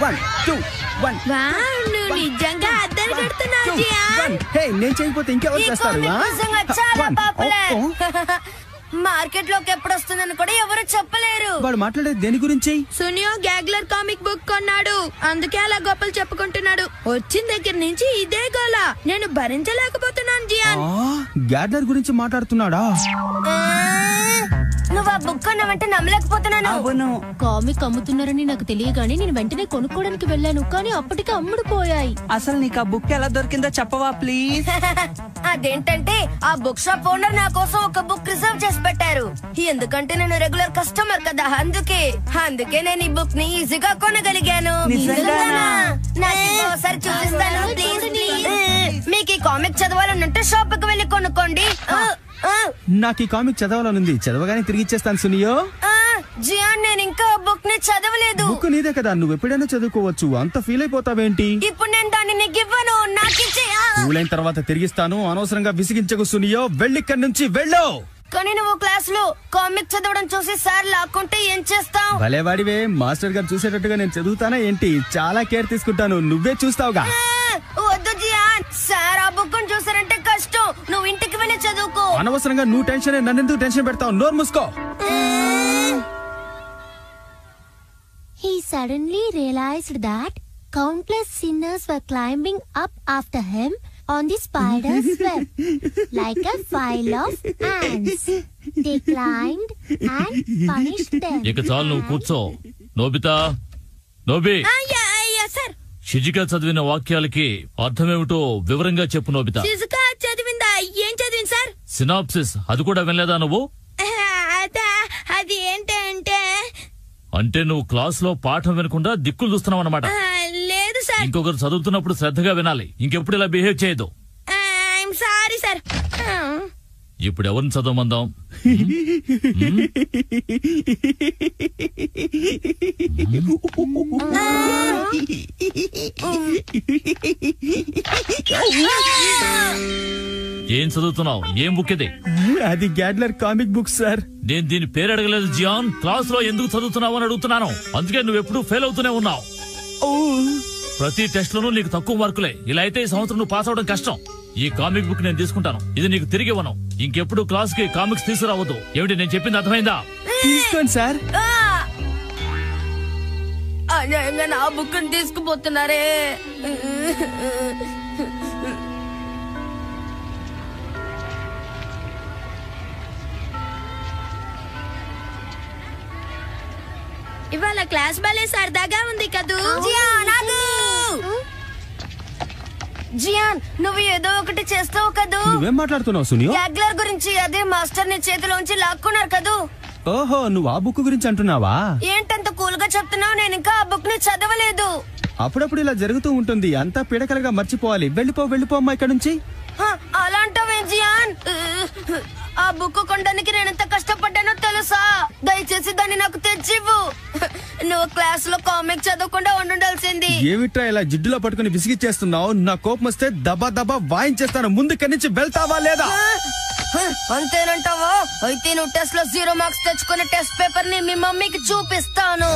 One two one wow, నువ్వు నిజంగా అద్దరు కడుతున్నావు టూ జియాన్ వన్ హే నేను చేయకపోతే ఇంకెవరు ఈ చేస్తారు కామిక్ ఆ? నిజంగా చాలా One. పాపులర్ ఓ, ఓ. మార్కెట్ లోకి ఎప్పుడు వస్తుందని కూడా ఎవరు చెప్పలేరు వాడు మాట్లాడేది దేని గురించి సునియో గ్యాగ్లర్ కామిక్ బుక్ కొన్నాడు అందుకే అలా గొప్పలు చెప్పుకుంటున్నాడు వచ్చిన దగ్గర నుంచి ఇదే గోల నేను భరించలేకపోతున్నాను జియాన్ గ్యాడ్లర్ గురించి మాట్లాడుతున్నాడా ఆ, నువ్వు ఆ బుక్ కొన్నావంటే నమ్మలేకపోతున్నాను అవును కామిక్ అమ్ముతున్నారని నాకు తెలియగానే నేను వెంటనే కొనుక్కోవడానికి వెళ్ళాను కానీ అప్పటికి అమ్ముడు పోయాయి అసలు నీకు ఆ బుక్ ఎలా దొరికిందో చెప్పవా ప్లీజ్ అదేంటంటే ఆ బుక్ షాప్ ఓనర్ నా కోసం ఒక బుక్ రిజర్వ్ చేసి పెట్టారు ఎందుకంటే నేను రెగ్యులర్ కస్టమర్ కదా అందుకే అందుకే నేను ఈ బుక్ ని ఈజీగా కొనగలిగాను నిజంగానా? నిజంగానా? నాకు ఇవ్వు, ఒకసారి చూపిస్తాను ప్లీజ్ ప్లీజ్ మీకు ఈ కామిక్ చదవాలని ఉంటే షాప్ కి వెళ్ళి కొనుక్కోండి ఆ, ఆ, నాకు ఈ కామిక్ చదవాలనుంది చదవగానే తిరిగి ఇచ్చేస్తాను సునియో ఆ, జియాన్ నేను ఇంకా ఆ బుక్ ని చదవలేదు బుక్ నీదే కదా నువ్వు ఎప్పుడైనా చదువుకోవచ్చు అంత ఫీల్ అయిపోతావేంటి ఇప్పుడు నేను దాన్ని నీకు ఇవ్వను నాకు ఇచ్చే కూలైన తర్వాత తిరిగిస్తాను అనవసరంగా విసిగించకు సునియో వెళ్ళిక్కడి నుంచి వెళ్ళు కానీ నువ్వు క్లాస్ లో కామిక్ చదవడం చూసి సార్ లాక్కుంటే ఏం చేస్తావు భలేవాడివే మాస్టర్ గారు చూసేటట్టుగా నేను చదువుతానా ఏంటి చాలా కేర్ తీసుకుంటాను నువ్వే చూస్తావుగా వద్దు జియాన్ సార్ ఆ బుక్ చూసారంటే కష్టం నువ్వు ఇంటికి వెళ్ళి చదువుకో అనవసరంగా నువ్వు టెన్షన్ నన్నెందుకు టెన్షన్ పెడతావు నోరు మూసుకో He suddenly realized that countless sinners were climbing up after him on the spider's web like a file of ants. They climbed and punished them. ఇక చాలు నువ్వు కూర్చో నోబితా నోబి అయ్యా అయ్యా సార్ షిజిక చదివిన వాక్యాలకి అర్థమేమిటో వివరంగా చెప్పు నోబితా శిజుకా చదివిందా ఏం చదివింది సార్ సినాప్సిస్ అది కూడా వినలేదా నువ్వు అదా అది ఏంటంటే అంటే నువ్వు క్లాస్ లో పాఠం వినకుండా దిక్కులు చూస్తున్నావు అనమాట ఆ, లేదు సార్ ఇంకొకరు చదువుతున్నప్పుడు శ్రద్ధగా వినాలి ఇంకెప్పుడు ఇలా బిహేవ్ చేయదు ఐఎమ్ సారీ సార్ ఇప్పుడు ఎవరిని చదవమందాం ఏం చదువుతున్నావు ఏం బుక్ ఇది అది గ్యాడ్లర్ కామిక్ బుక్ సార్ నేను దీని పేరు అడగలేదు జియాన్ క్లాస్ లో ఎందుకు చదువుతున్నావు అని అడుగుతున్నాను అందుకే నువ్వు ఎప్పుడు ఫెయిల్ అవుతూనే ఉన్నావు ప్రతి టెస్ట్ లోనూ నీకు తక్కువ మార్కులే ఇలా అయితే ఈ సంవత్సరం నువ్వు పాస్ అవడం కష్టం ఈ కామిక్ బుక్ నేను తీసుకుంటాను ఇది నీకు తిరిగి ఇవ్వను ఇంకెప్పుడు క్లాస్ కి కామిక్స్ తీసుకురావద్దు ఏమిటి నేను చెప్పింది అర్థమైందా తీసుకోండి సార్ ఆ! అన్యాయంగా నా బుక్ తీసుకుపోతున్నారే ఇవాళ క్లాస్ భలే సరదాగా ఉంది కదూ జియాన్ ఆగు! జియాన్ నువ్వు ఏదో ఒకటి చేస్తావు కదూ నువ్వేం మాట్లాడుతున్నావు సునియో గ్యాగ్లర్ గురించి అదే మాస్టర్ ని చేతిలోంచి లాక్కున్నారు కదూ ఓహో నువ్వు ఆ బుక్ గురించి అంటున్నావా ఏంటంత కూల్ గా చెప్తున్నావు నేను ఇంకా ఆ బుక్ ని చదవలేదు అప్పుడప్పుడు ఇలా జరుగుతూ ఉంటుంది అంతా పిడకలుగా మర్చిపోవాలి వెళ్ళిపో వెళ్ళిపో అమ్మా ఇక్కడ నుంచి హ, అలా అంటావే జియాన్ ఆ బుక్ కొనడానికి నేను ఎంత కష్టపడ్డానో తెలుసా దయచేసి దాన్ని నాకు తెచ్చివ్వు నువ్వు క్లాస్ లో కామిక్ చదవకుండా ఉండాల్సింది ఏమిట్రా ఇలా జిడ్డులో పట్టుకుని విసిగిచ్చేస్తున్నావు నా కోపం వస్తే దబా దబా వాయించేస్తాను ముందు ఇక్కడి నుంచి వెళ్తావా లేదా అంతేనంటావా అయితే నువ్వు టెస్ట్ లో జీరో మార్క్స్ తెచ్చుకునే టెస్ట్ పేపర్ ని మీ మమ్మీకి చూపిస్తాను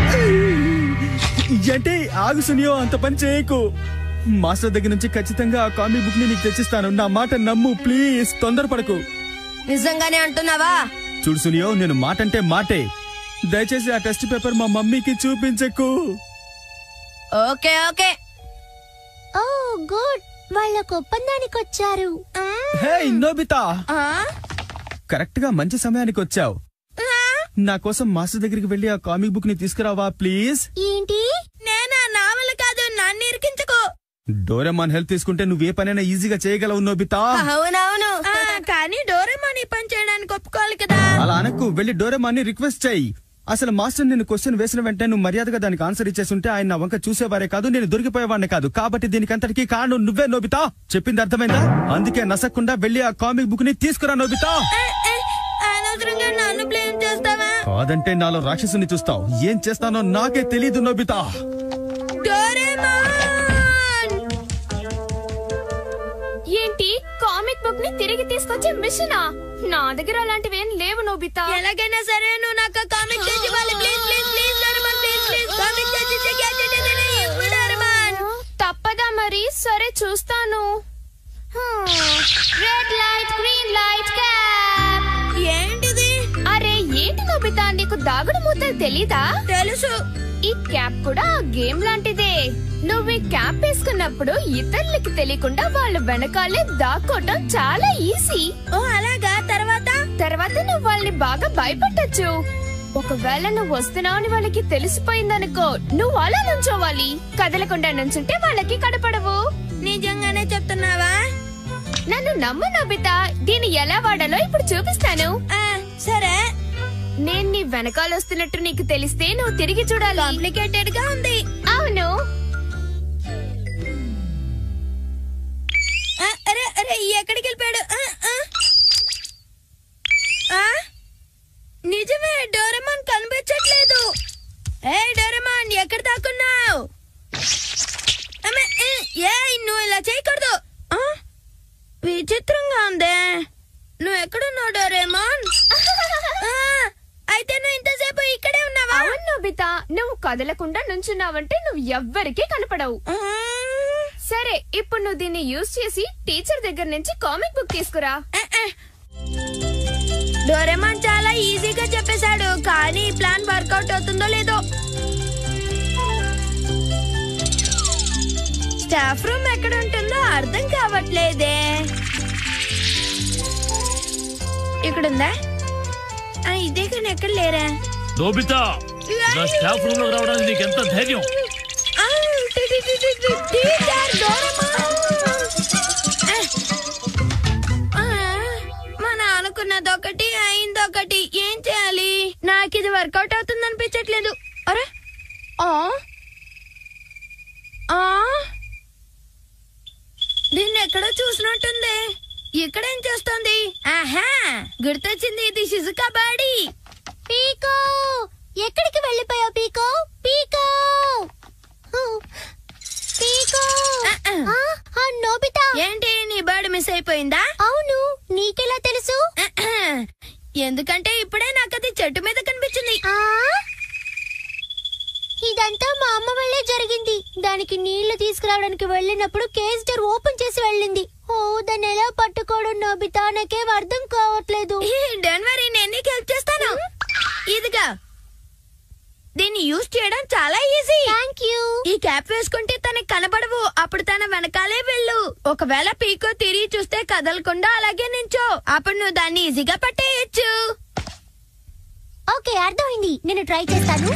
అంటే ఆగు సునియో అంత పని చేయకు మాస్టర్ దగ్గర నుంచి ఖచ్చితంగా ఆ కామిక్ బుక్ ని నీకు తెచ్చిస్తాను నా మాట నమ్ము ప్లీజ్ తొందరపడకు నిజంగానే అంటున్నావా చూడు సునియో నేను మాట అంటే మాటే దయచేసి ఆ టెస్ట్ పేపర్ మా మమ్మీకి చూపించకు ఓకే ఓకే ఓ గుడ్ వాళ్ళకు ఒప్పందానికి వచ్చారు హే నోబితా ఆ? కరెక్ట్ గా మంచి సమయానికి వచ్చావు నా కోసం మాస్టర్ దగ్గరికి వెళ్ళి ఆ కామిక్ బుక్ ని తీసుకురావా ప్లీజ్ ఏంటి నేనా నావల్ కాదు నన్ను ఇరికించుకో డోరెమాన్ హెల్ప్ తీసుకుంటే నువ్వు ఏ పనైనా ఈజీగా చేయగలవు నోబితా అవునవును ఆ, కానీ డోరేమోని పని చేయడానికి ఒప్పుకోవాలి కదా అలా అనకు వెళ్ళి డోరెమాన్ ని రిక్వెస్ట్ చేయి అసలు మాస్టర్ నిన్ను క్వశ్చన్ వేసిన వెంటనే నువ్వు మర్యాదగా దానికి ఆన్సర్ ఇచ్చేస్తుంటే ఆయన నా వంక చూసేవారే కాదు నేను దొరికిపోయేవాడిని కాదు కాబట్టి దీనికంతటికి కారణం నువ్వే నోబితా చెప్పింది అర్థమైందా అందుకే నసక్కుండా వెళ్ళి ఆ కామిక్ బుక్ ని తీసుకురా నోబితా ఏ, ఏ, అనవసరంగా నన్ను బ్లేమ్ చేస్తావా కాదంటే నాలో రాక్షసుని చూస్తావు ఏం చేస్తానో నాకే తెలీదు నోబితా డోరేమోన్ ఏంటి కామిక్ బుక్ ని తిరిగి తీసుకొచ్చే మిషనా నా దగ్గర అలాంటివేం లేవు నోబితా ఎలాగైనా సరే నువ్వు నాకు కామిక్ తెచ్చి ఇవ్వాలి please please please Doraemon please please comic తెచ్చి ఇచ్చే గ్యాడ్జెట్ ఏదైనా ప్లీజ్ సరే చూస్తాను red light green light cap ఏంటిది అరే ఏంటి నోబితా నీకు దాగుడు మూతలు తెలీదా తెలుసు ఈ క్యాప్ కూడా ఆ గేమ్ లాంటిదే నువ్వు ఈ క్యాప్ వేసుకున్నప్పుడు ఇతరులకి తెలియకుండా వాళ్ళ వెనకాలే దాక్కోవటం చాలా ఈజీ ఓ అలాగా తర్వాత తర్వాత నువ్వు వాళ్ళని బాగా భయపెట్టచ్చు ఒకవేళ నువ్వు వస్తున్నావని వాళ్ళకి తెలిసిపోయిందనుకో నువ్వు అలా నుంచోవాలి కదలకుండా నుంచుంటే వాళ్ళకి కనపడవు నిజంగానే చెప్తున్నావా నన్ను నమ్ము నోబితా దీన్ని ఎలా వాడాలో ఇప్పుడు చూపిస్తాను ఆ, సరే నేను నీ వెనకాల వస్తున్నట్టు నీకు తెలిస్తే నువ్వు తిరిగి చూడాలి కాంప్లికేటెడ్ గా ఉంది అవును ఆ, అరే అరే ఎక్కడికి వెళ్ళిపోయాడు ఆ, ఆ. ఆ? నిజమే డోరెమాన్ కనిపించట్లేదు ఏ డోరెమాన్ ఎక్కడ దాక్కున్నావు అమ్మే, ఏ, ఏయ్, నువ్వు ఇలా చేయకూడదు ఆ? విచిత్రంగా ఉందే నువ్వు ఎక్కడున్నావు డోరేమాన్ ఆ, అయితే నువ్వు ఇంతసేపు ఇక్కడే ఉన్నావా అవును నోబితా నువ్వు కదలకుండా నుంచున్నావంటే నువ్వు ఎవ్వరికీ కనపడవు ఆ, సరే ఇప్పుడు నువ్వు దీన్ని యూజ్ చేసి టీచర్ దగ్గర నుంచి కామిక్ బుక్ తీసుకురా ఆ, ఆ. డోరేమాన్ చాలా ఈజీగా చెప్పేశాడు కానీ ఈ ప్లాన్ వర్కౌట్ అవుతుందో లేదో స్టాఫ్ రూమ్ ఎక్కడ ఉంటుందో అర్థం కావట్లేదే ఇక్కడుందా ఆ, ఇదే కానీ ఎక్కడ లేరా నోబితా నా స్టాఫ్ రూమ్ లోకి రావడానికి నీకు ఎంత ధైర్యం ఆ, టి- టి- టి- టి- టి- టీచర్ డోరేమాన్. ఆ, మన అనుకున్నదొకటి అయిందొకటి ఏం చేయాలి నాకు ఇది వర్కౌట్ అవుతుంది అనిపించట్లేదు అరే ఆ ఆ దీన్ని ఎక్కడో చూసినట్టుంది ఇక్కడేం చేస్తోంది ఆహా గుర్తొచ్చింది ఇది షిజుకా బాడీ పీకో ఎక్కడికి వెళ్ళిపోయావు పీకో పీకో హూ. పీకో ఆ, ఆ. ఆ, ఆ, నోబితా ఏంటి నీ బర్డ్ మిస్ అయిపోయిందా అవును నీకెలా తెలుసు ఎందుకంటే ఇప్పుడే నాకు అది చెట్టు మీద కనిపించింది ఆ ఇదంతా మా అమ్మ వల్లే జరిగింది దానికి నీళ్లు తీసుకురావడానికి వెళ్ళినప్పుడు కేస్ డోర్ ఓపెన్ చేసి వెళ్ళింది ఓ దాన్ని ఎలా పట్టుకోవడం నోబితా నాకేం అర్థం కావట్లేదు డోంట్ వరీ నేను నీకు హెల్ప్ చేస్తాను ఇదిగా దీన్ని యూజ్ చేయడం చాలా ఈజీ థ్యాంక్ యూ ఈ క్యాప్ వేసుకుంటే తనకి కనబడవు అప్పుడు తన వెనకాలే వెళ్ళు ఒకవేళ పీకో తిరిగి చూస్తే కదలకుండా అలాగే నించో అప్పుడు నువ్వు దాన్ని ఈజీగా పట్టేయచ్చు ఓకే అర్థమైంది నేను ట్రై చేస్తాను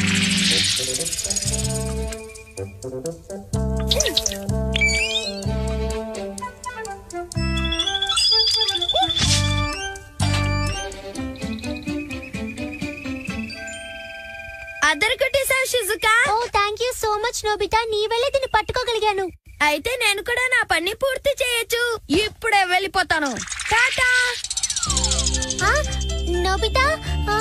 అద్దరు కుట్టేశావు షిజుకా ఓ thank you so much Nobita నీ వల్లే దీన్ని పట్టుకోగలిగాను అయితే నేను కూడా నా పని పూర్తి చేయొచ్చు ఇప్పుడే వెళ్ళిపోతాను టాటా ఆ, నోబితా ఆ,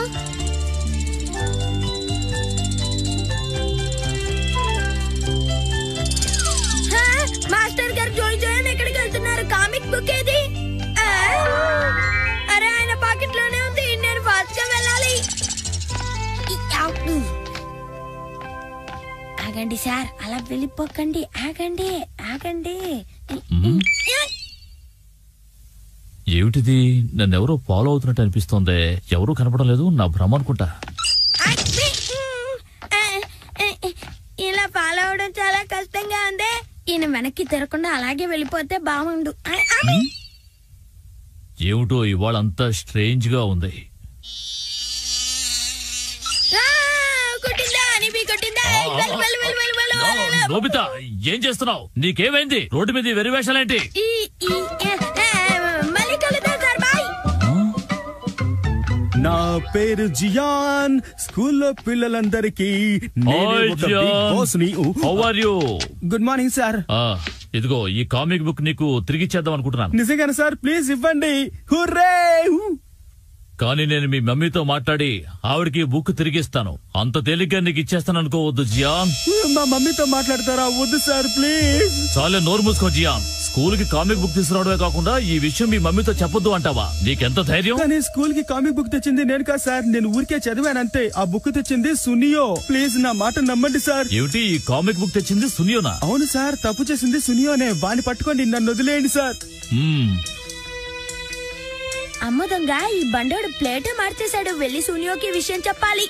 హా? మాస్టర్ గారు జోయ్ జోయ్ అని ఎక్కడికి వెళ్తున్నారు కామిక్ బుక్ ఏది ఆ? అరే ఆయన పాకెట్ లోనే ఉంది నేను ఫాస్ట్ గా వెళ్ళాలి ఈ, ఆపు. ఆగండి సార్ అలా వెళ్ళిపోకండి ఆగండి ఆగండి ఏమిటిది నన్ను ఎవరో ఫాలో అవుతున్నట్టు అనిపిస్తోంది ఎవరూ కనపడం లేదు నా భ్రమ అనుకుంటా అచ్చి! ఆ, ఆ, ఇలా ఫాలో అవడం చాలా కష్టంగా ఉంది ఈయన వెనక్కి తిరగకుండా అలాగే వెళ్ళిపోతే బాగుండు ఆ, ఆ, ఏమిటో ఇవాళ అంతా స్ట్రేంజ్ గా ఉంది ఆ, కొట్టిందా నిబి కొట్టిందా వెళ్ళు, వెళ్ళు, వెళ్ళు, వెళ్ళు, వెళ్ళు, నో, వెళ్ళు, వెళ్ళు. నోబిత ఏం చేస్తున్నావు నీకేమైంది రోడ్డు మీద ఈ వెరివేషాలేంటి ఈ, ఈ, ఏ, ఏ, మళ్ళీ కలుద్దాం సార్ బాయ్ నా పేరు జియాన్ స్కూల్లో పిల్లలందరికీ నేనే హాయ్ ఒక బిగ్ బాస్ ని how are you good morning sir ఇదిగో ఈ కామిక్ బుక్ నీకు తిరిగి ఇచ్చేద్దాం అనుకుంటున్నాను నిజంగానే సార్ ప్లీజ్ ఇవ్వండి హుర్రే ఊ. కానీ నేను మీ మమ్మీతో మాట్లాడి ఆవిడకి ఈ బుక్ తిరిగిస్తాను అంత తేలిగ్గా నీకు ఇచ్చేస్తాను అనుకోవద్దు జియాన్ మా మమ్మీతో మాట్లాడతారా వద్దు సార్ ప్లీజ్ చాలే నోరు మూసుకో జియాన్ స్కూల్ కి కామిక్ బుక్ తీసుకురావడమే కాకుండా ఈ విషయం మీ మమ్మీతో చెప్పొద్దు అంటావా నీకెంత ధైర్యం కానీ స్కూల్ కి కామిక్ బుక్ తెచ్చింది నేను కాదు సార్ నేను ఊరికే చదివాను అంతే ఆ బుక్ తెచ్చింది సునియో ప్లీజ్ నా మాట నమ్మండి సార్ ఏమిటి ఈ కామిక్ బుక్ తెచ్చింది సునియోనా అవును సార్ తప్పు చేసింది సునియోనే వాణ్ణి పట్టుకోండి నన్ను వదిలేయండి సార్ మ్మ్. అమ్మ దొంగ ఈ బండోడు ప్లేట్ మార్చేశాడు వెళ్ళి సూనియోకి ఈ విషయం చెప్పాలి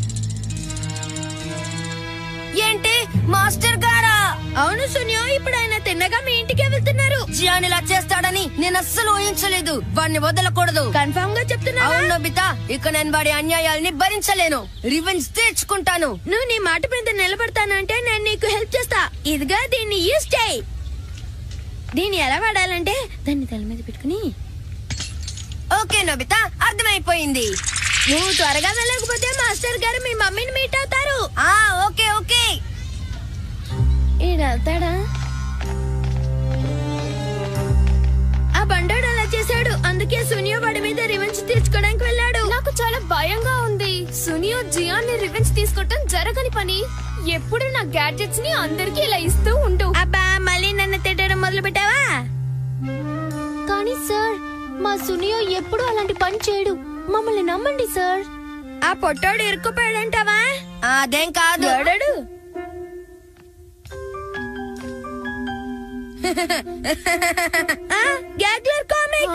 ఏంటి మాస్టర్ గారా అవును సునియో ఇప్పుడు ఆయన తిన్నగా మీ ఇంటికే వెళ్తున్నారు జియాన్ ఇలా చేస్తాడని నేను అస్సలు ఊహించలేదు వాడిని వదలకూడదు కన్ఫర్మ్ గా చెప్తున్నా అవును నోబితా ఇక నేను వాడి అన్యాయాల్ని భరించలేను రివెంజ్ తీర్చుకుంటాను నువ్వు నీ మాట మీద నిలబడతానంటే నేను నీకు హెల్ప్ చేస్తా ఇదిగా దీన్ని యూజ్ చేయి దీన్ని ఎలా వాడాలంటే దాన్ని తల మీద పెట్టుకుని ఓకే నోబితా అర్థమైపోయింది నువ్వు త్వరగా వెళ్ళకపోతే మాస్టర్ గారు మీ మమ్మీని మీట్ అవుతారు ఆ ఓకే ఓకే ఈడు వెళ్తాడా ఆ బండోడు అలా చేశాడు అందుకే సునియో వాడి మీద రివెంజ్ తీర్చుకోవడానికి వెళ్ళాడు నాకు చాలా భయంగా ఉంది సునియో జియాన్ ని రివెంజ్ తీసుకోవటం జరగని పని ఎప్పుడు నా గ్యాడ్జెట్స్ ని అందరికీ ఇలా ఇస్తూ ఉండు అబ్బా మళ్ళీ నన్ను తిట్టడం మొదలు పెట్టావా కానీ సార్ మా సునియో ఎప్పుడు అలాంటి పని చేయడు మమ్మల్ని నమ్మండి సార్ ఆ పొట్టోడు ఇరుక్కుపోయాడంటావా అదేం కాదు ఎవడాడు ఆ, గ్యాగ్లర్ కామిక్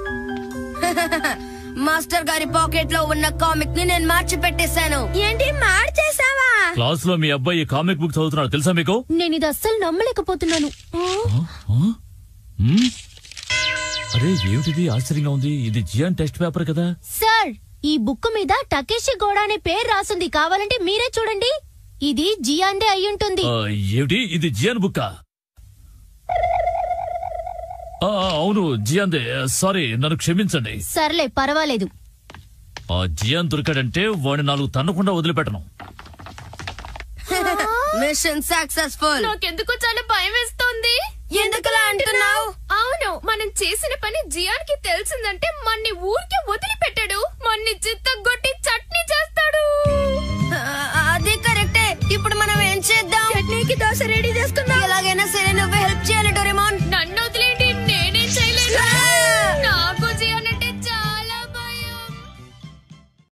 మాస్టర్ గారి పాకెట్ లో ఉన్న కామిక్ ని నేను మార్చి పెట్టేశాను ఏంటి మార్చేసావా క్లాస్ లో మీ అబ్బాయి ఈ కామిక్ బుక్ చదువుతున్నాడు తెలుసా మీకు నేను ఇది అస్సలు నమ్మలేకపోతున్నాను ఆ, ఆ? మ్మ్? అరే ఏమిటిది ఆశ్చర్యంగా ఉంది ఇది జియాన్ టెస్ట్ పేపర్ కదా సార్ ఈ బుక్ మీద టకేషి గోడ అనే పేరు రాసుంది కావాలంటే మీరే చూడండి ఇది జియాందే అయ్యుంటుంది ఆ, ఏమిటి ఇది జియాన్ బుక్కా ఆ, ఆ, అవును జియాన్దే సారీ నన్ను క్షమించండి సర్లే పర్వాలేదు ఆ జియాన్ దొరికాడంటే వాడిని నాలుగు తన్నకుండా వదిలిపెట్టను మిషన్ సక్సెస్ఫుల్ నాకెందుకు చాలా భయం వేస్తోంది ఎందుకలా అంటున్నావు అవును మనం చేసిన పని జియాన్ కి తెలిసిందంటే మన్ని ఊరికే వదిలిపెట్టాడు మన్ని చిత్తగొట్టి చట్నీ చేస్తాడు అది కరెక్టే ఇప్పుడు మనం ఏం చేద్దాం చట్నీకి దోశ రెడీ చేసుకుందాం ఎలాగైనా సరే నువ్వు